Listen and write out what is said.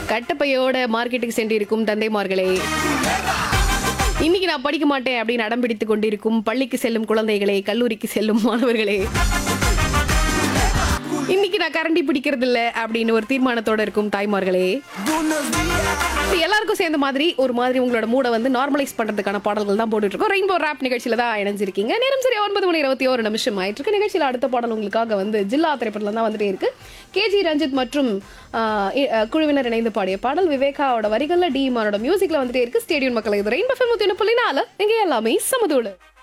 கட்டப்பையோட மார்க்கெட்டுக்கு சென்றிருக்கும் தந்தைமார்களே இன்னைக்கு நான் படிக்க மாட்டேன் அப்படின்னு அடம் பிடித்துக் கொண்டிருக்கும் பள்ளிக்கு செல்லும் குழந்தைகளே கல்லூரிக்கு செல்லும் மாணவர்களே இன்னைக்கு நான் கரண்டி பிடிக்கிறது இல்ல அப்படின்னு ஒரு தீர்மானத்தோட இருக்கும் தாய்மார்களே இது எல்லாருக்கும் சேர்ந்த மாதிரி ஒரு மாதிரி உங்களோட மூடை வந்து நார்மலைஸ் பண்றதுக்கான பாடல்கள் தான் போட்டுட்டு இருக்கோம் ரெயின்போ ராப் நிகழ்ச்சியில தான் இணைஞ்சிருக்கீங்க நேரம் சரி ஒன்பது மணி இருபத்தி ஒரு நிமிஷம் ஆயிட்டு இருக்கு நிகழ்ச்சியில அடுத்த பாடல் உங்களுக்காக வந்து ஜில்லா திரைப்படத்துல தான் வந்துட்டே இருக்கு கேஜி ரஞ்சித் மற்றும் ஆஹ், இ- அஹ், குழுவினர் இணைந்து பாடிய பாடல் விவேகாவோட வரிகள்ல டி மானோட மியூசிக்ல வந்துட்டே இருக்கு ஸ்டேடியம் மக்கள் இது ரெயின்போ ஃபில்ம் புள்ளி நாலு இங்க எல்லாமே சமதூடு